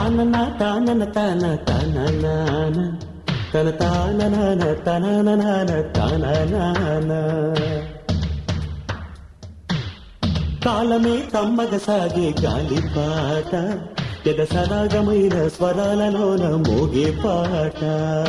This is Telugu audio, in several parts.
తానన తానన తాన తననాన తన తాననాన తననాన తననాన కాలమే కమ్మగ సాగే గాలి పాట ఎద సరాగమైన స్వరాలలోన మోగే పాట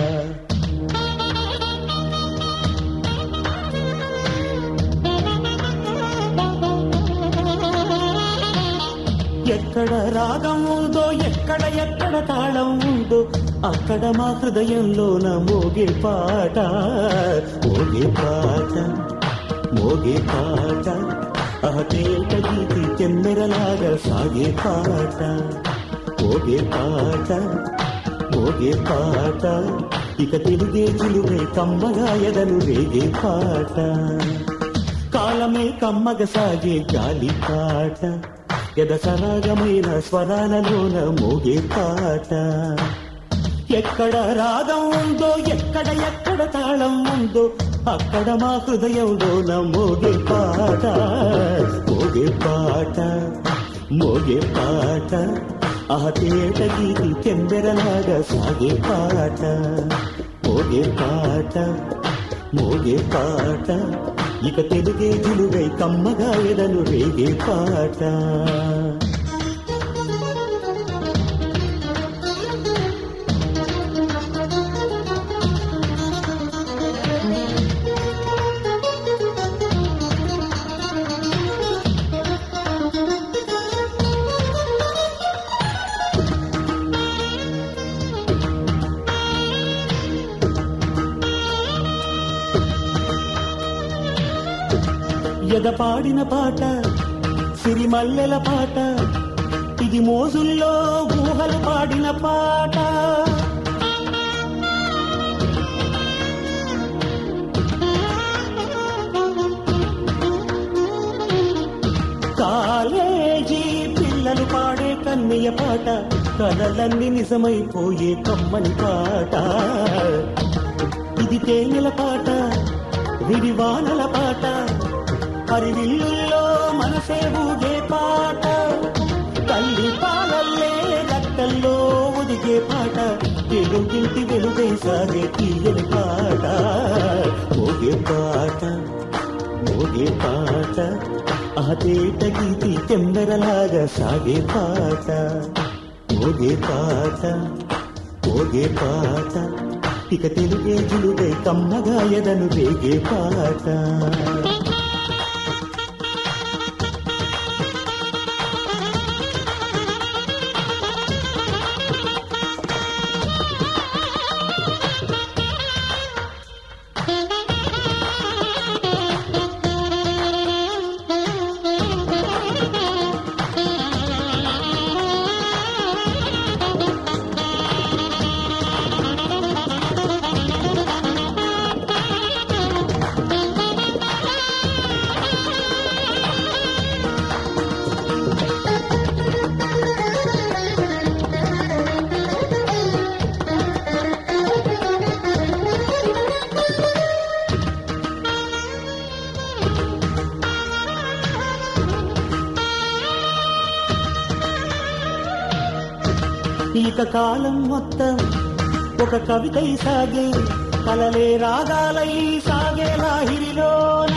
ఎక్కడ రాగం ఉందో ఎక్కడ ఎక్కడ తాళం ఉందో అక్కడ మా హృదయంలోన మోగే పాట మోగే పాట మోగే పాట అహతేట గీతి చెమ్మెరలాగా సాగే పాట మోగే పాట మోగే పాట ఇక తెలుగే చిలువే కమ్మగా ఎదను రేగే పాట కాలమే కమ్మగ సాగే గాలి పాట ఎద సరాగమైన స్వరాలలోన మోగే పాట ఎక్కడ రాగం ఉందో ఎక్కడ ఎక్కడ తాళం ఉందో అక్కడ మా హృదయంలోన మోగే పాట మోగే పాట మోగే పాట అహతేట గీతి చెందెరలాగా సాగే పాట మోగే పాట మోగే పాట ఇక తెలుగే జిలుగై కమ్మగా ఎదను రేగే పాట ఎద పాడిన పాట సిరిమల్లెల పాట ఇది మోజుల్లో ఊహలు పాడిన పాట కాలేజీ పిల్లలు పాడే కన్నయ్య పాట కలలన్నీ నిజమైపోయే కమ్మని పాట ఇది తేనెల పాట విడివానల పాట హరివిల్లుల్లో మనసే ఊగే పాట తల్లి పాలల్లే రక్తంలో ఒదిగే పాట వెలుగింటి వెలుగై సాగే తీయని పాట మోగే పాట మోగే పాట అహతేట గీతి తెమ్మెరలాగా సాగే పాట మోగే పాట మోగే పాట ఇక తెలుగే జులుగై కమ్మగా ఎదను రేగే పాట ఇక కాలం మొత్తం ఒక కవితై సాగే కలలే రాగాలై సాగే లాహిరిలోన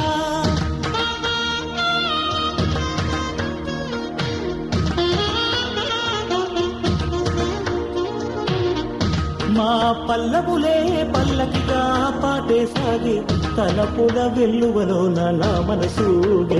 మా పల్లవులే పల్లకిగా పాటే సాగే తలపుల వెల్లువలోన నా మనసూగే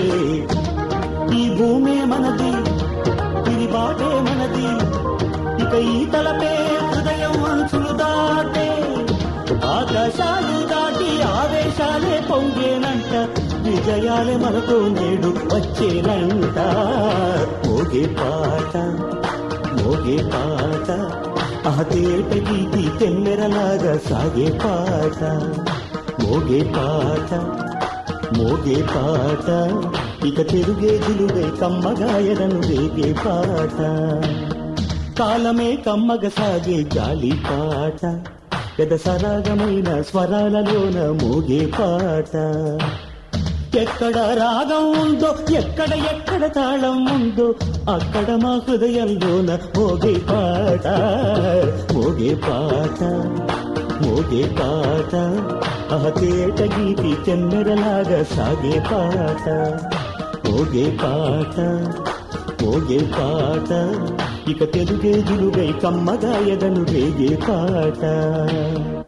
ఈ భూమే మనది ఇది బాటే మనది ఇక ఈ తలపే హృదయం అంచులు దాటే ఆకాశాలు దాటి ఆవేశాలే పొంగేనంట విజయాలే మనతో నేడు వచ్చేనంట మోగే పాట మోగే పాట అహతేట గీతి తెమ్మెరలాగా సాగే పాట మోగే పాట మోగే పాట ఇక తిరుగే జిలుగై కమ్మగాయలను రేగే పాట కాలమే కమ్మగ సాగే గాలి పాట పెద సరాగమైన స్వరాలలోన మోగే పాట ఎక్కడ రాగం ఉందో ఎక్కడ ఎక్కడ తాళం ఉందో అక్కడ మా హృదయంలోన మోగే పాట మోగే పాట మోగే పాట ఆ తేట గీతి చెన్నెరలాగా సాగే పాట మోగే పాట మోగే పాట ఇక తెలుగే జిలుగై కమ్మగాయదను రేగే పాట